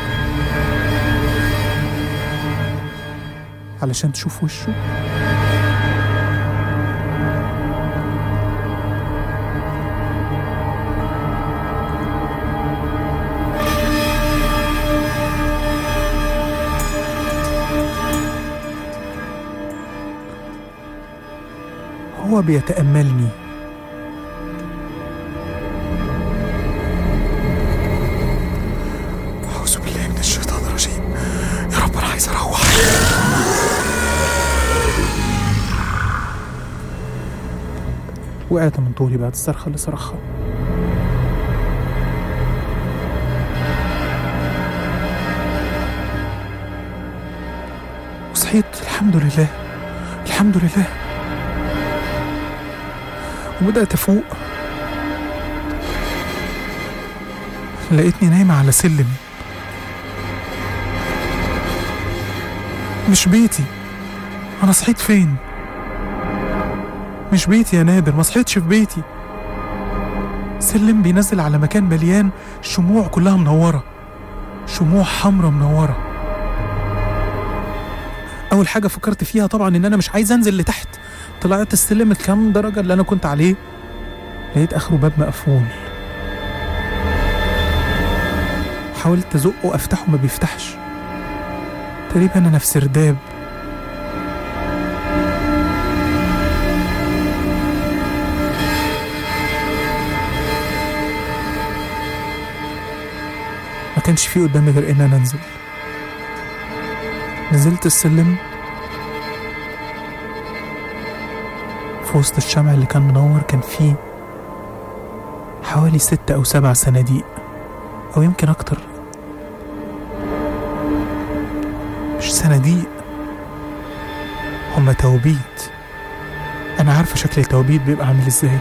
علشان تشوف وشه هو بيتأملني أعوذ بالله من الشيطان الرجيم يا رب أنا عايز أروح وقعت من طولي بعد الصرخة اللي صرخها وصحيت الحمد لله الحمد لله وبدأت أفوق لقيتني نايمة على سلم مش بيتي أنا صحيت فين؟ مش بيتي يا نادر ما صحيتش في بيتي سلم بينزل على مكان مليان شموع كلها منورة شموع حمرة منورة أول حاجة فكرت فيها طبعا إن أنا مش عايز أنزل لتحت طلعت السلم الكام درجة اللي أنا كنت عليه لقيت آخره باب مقفول حاولت أزقه أفتحه ما بيفتحش تقريبا أنا في سرداب ما كانش في قدامي غير ان انا انزل نزلت السلم في وسط الشمع اللي كان منور كان فيه حوالي ستة أو سبع صناديق أو يمكن أكتر مش صناديق هما توابيت أنا عارفة شكل التوابيت بيبقى عامل إزاي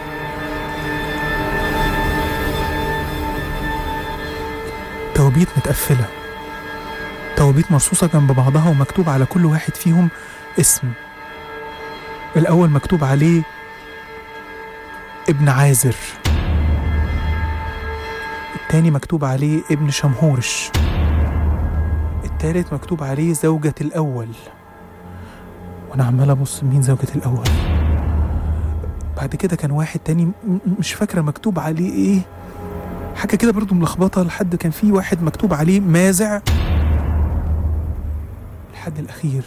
توابيت متقفلة توابيت مرصوصة جنب بعضها ومكتوب على كل واحد فيهم اسم الأول مكتوب عليه ابن عازر التاني مكتوب عليه ابن شمهورش التالت مكتوب عليه زوجة الأول وأنا عمال أبص مين زوجة الأول بعد كده كان واحد تاني م- م- مش فاكرة مكتوب عليه إيه حاجة كده برضو ملخبطة لحد كان في واحد مكتوب عليه مازع الحد الأخير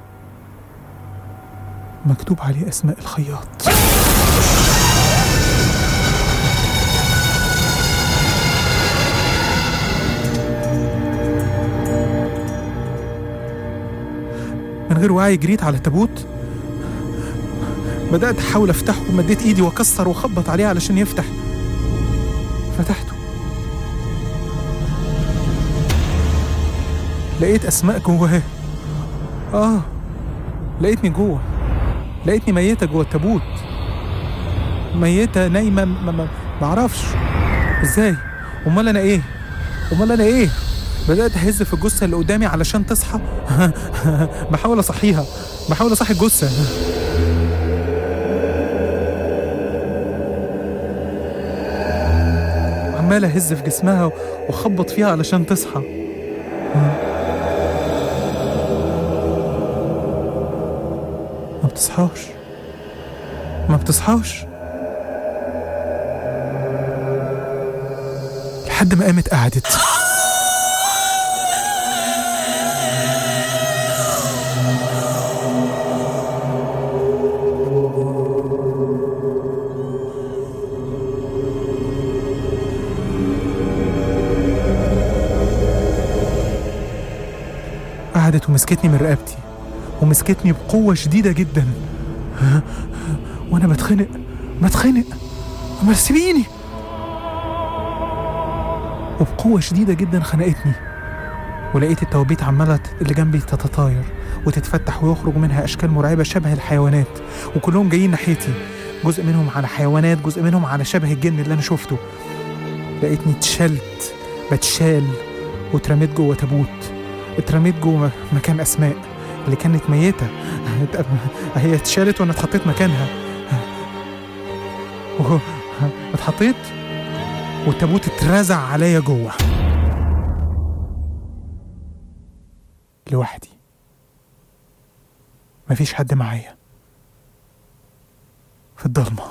مكتوب عليه أسماء الخياط من غير وعي جريت على التابوت بدأت أحاول أفتحه ومديت إيدي وأكسر وأخبط عليه علشان يفتح فتحته لقيت أسماء جواه آه لقيتني جوه لقيتني ميتة جوه التابوت ميتة نايمة ما, ما, ما اعرفش ازاي امال انا ايه امال انا ايه بدأت أهز في الجثة اللي قدامي علشان تصحى بحاول أصحيها بحاول أصحي الجثة عمال أهز في جسمها وأخبط فيها علشان تصحى ما بتصحاش ما بتصحاش لحد ما قامت قعدت قعدت ومسكتني من رقبتي ومسكتني بقوة شديدة جدا وأنا بتخنق بتخنق ما سيبيني وبقوة شديدة جدا خنقتني ولقيت التوابيت عمالة اللي جنبي تتطاير وتتفتح ويخرج منها أشكال مرعبة شبه الحيوانات وكلهم جايين ناحيتي جزء منهم على حيوانات جزء منهم على شبه الجن اللي أنا شفته لقيتني اتشلت بتشال واترميت جوه تابوت اترميت جوه مكان أسماء اللي كانت ميتة هي اتشالت وأنا اتحطيت مكانها اتحطيت والتابوت اترزع عليا جوه لوحدي مفيش حد معايا في الضلمة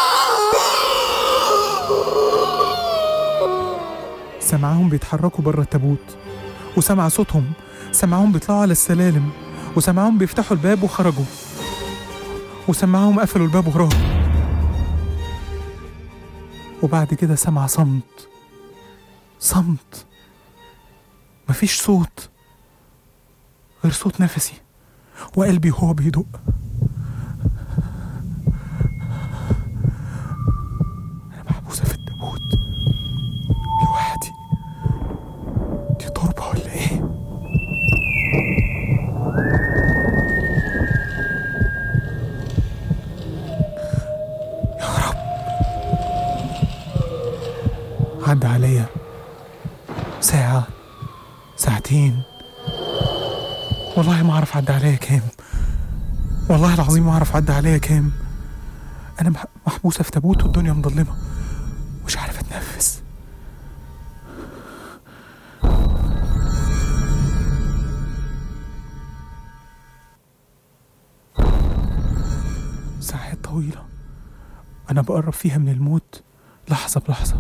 سمعهم بيتحركوا بره التابوت وسمع صوتهم سمعهم بيطلعوا على السلالم وسمعهم بيفتحوا الباب وخرجوا وسمعهم قفلوا الباب وراهم وبعد كده سمع صمت صمت مفيش صوت غير صوت نفسي وقلبي وهو بيدق أنا محبوسة في التابوت لوحدي دي تربة ولا إيه؟ يا رب عدى عليا ساعة ساعتين والله ما اعرف عدى عليا كام والله العظيم ما اعرف عدى عليا كام انا مح- محبوسه في تابوت والدنيا مظلمه مش عارف اتنفس ساعات طويله انا بقرب فيها من الموت لحظه بلحظه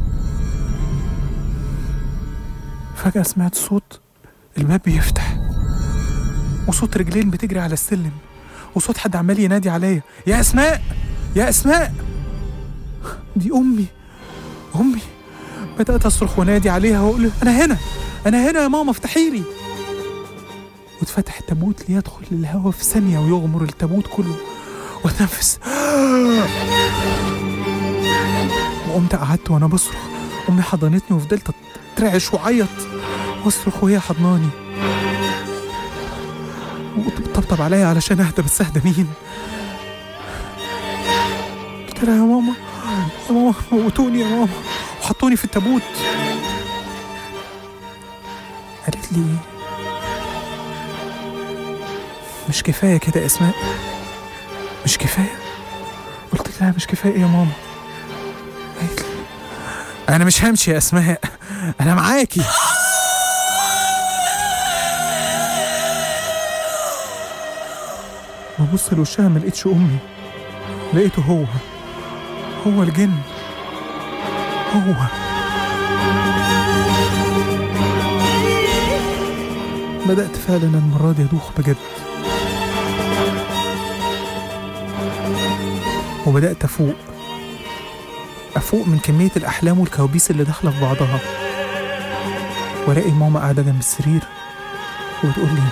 فجاه سمعت صوت الباب بيفتح وصوت رجلين بتجري على السلم وصوت حد عمال ينادي عليا يا اسماء يا اسماء دي امي امي بدات اصرخ وانادي عليها واقول لها، انا هنا انا هنا يا ماما افتحي لي واتفتح التابوت ليدخل الهواء في ثانيه ويغمر التابوت كله واتنفس وقمت قعدت وانا بصرخ امي حضنتني وفضلت اترعش وعيط واصرخ وهي حضناني وتطبطب عليا علشان اهدى بس اهدى مين قلت لها يا ماما يا ماما موتوني يا ماما وحطوني في التابوت قالت لي مش كفايه كده يا اسماء مش كفايه قلت لها مش كفايه يا ماما قالت لي انا مش همشي يا اسماء انا معاكي ببص لوشها ما لقيتش امي لقيته هو هو الجن هو بدأت فعلا المرة دي أدوخ بجد وبدأت أفوق أفوق من كمية الأحلام والكوابيس اللي داخلة في بعضها وألاقي ماما قاعدة جنب السرير وبتقول لي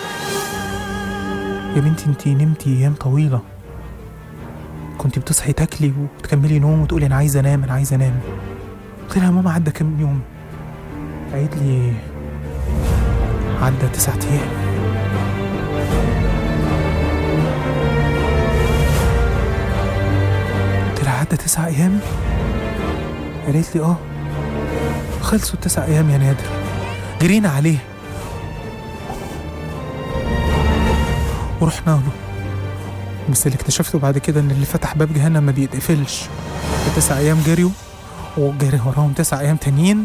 يا بنتي انتي نمتي ايام طويله كنتي بتصحي تاكلي وتكملي نوم وتقولي انا عايزه انام انا عايزه انام قلت لها يا ماما عدى كام يوم قالت لي عدى تسعة ايام عدى تسع أيام قالت لي آه خلصوا التسع أيام يا نادر جرينا عليه ورحنا له بس اللي اكتشفته بعد كده ان اللي فتح باب جهنم ما بيتقفلش التسع ايام جريوا وجري وراهم تسع ايام تانيين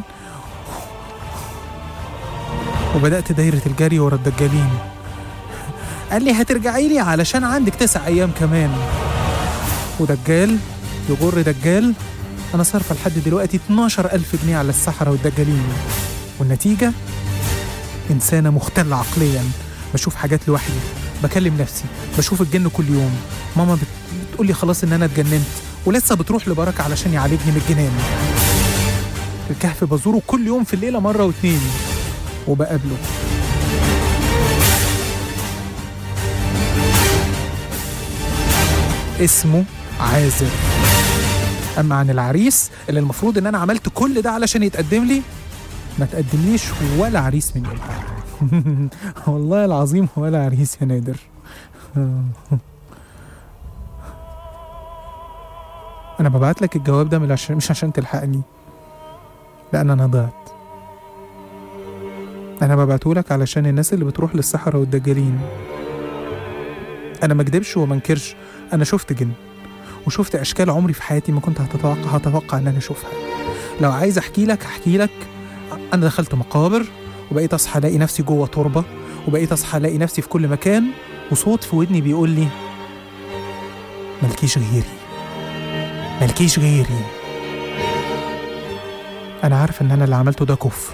وبدات دايره الجري ورا الدجالين قال لي هترجعي لي علشان عندك تسع ايام كمان ودجال يغر دجال انا صارفه لحد دلوقتي 12000 جنيه على السحرة والدجالين والنتيجه انسانه مختله عقليا بشوف حاجات لوحدي بكلم نفسي بشوف الجن كل يوم ماما بت... بتقول لي خلاص ان انا اتجننت ولسه بتروح لبركه علشان يعالجني من الجنان الكهف بزوره كل يوم في الليله مره واتنين وبقابله اسمه عازر اما عن العريس اللي المفروض ان انا عملت كل ده علشان يتقدم لي ما تقدمليش ولا عريس من يومها والله العظيم ولا عريس يا نادر انا ببعت لك الجواب ده من عشان مش عشان تلحقني لان انا ضعت انا ببعته لك علشان الناس اللي بتروح للسحرة والدجالين انا ما اكدبش وما انكرش انا شفت جن وشفت اشكال عمري في حياتي ما كنت هتتوقع هتوقع ان انا اشوفها لو عايز احكي لك احكي لك انا دخلت مقابر وبقيت اصحى الاقي نفسي جوه تربه وبقيت اصحى الاقي نفسي في كل مكان وصوت في ودني بيقول لي ملكيش غيري ملكيش غيري انا عارف ان انا اللي عملته ده كفر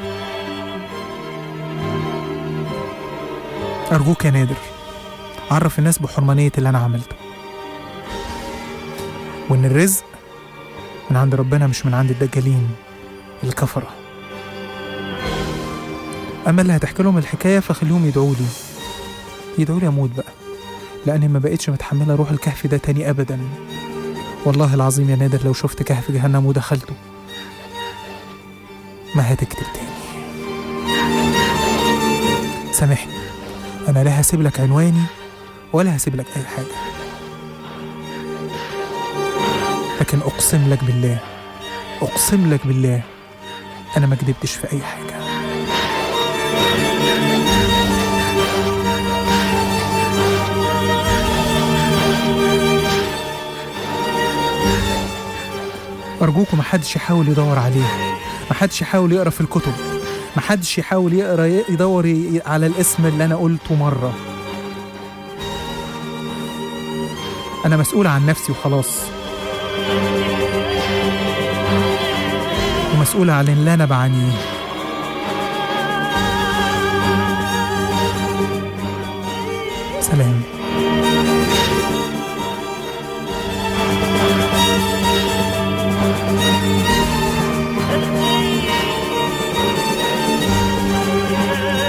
ارجوك يا نادر عرف الناس بحرمانيه اللي انا عملته وان الرزق من عند ربنا مش من عند الدجالين الكفره اما اللي هتحكي لهم الحكايه فخليهم يدعوا لي يدعوا لي اموت بقى لاني ما بقتش متحمله اروح الكهف ده تاني ابدا والله العظيم يا نادر لو شفت كهف جهنم ودخلته ما هتكتب تاني سامحني انا لا هسيب لك عنواني ولا هسيب لك اي حاجه لكن اقسم لك بالله اقسم لك بالله انا ما كدبتش في اي حاجه أرجوكم محدش يحاول يدور عليه محدش يحاول يقرا في الكتب محدش يحاول يقرا يدور ي- على الاسم اللي أنا قلته مرة أنا مسؤول عن نفسي وخلاص ومسؤول عن اللي أنا بعانيه سلام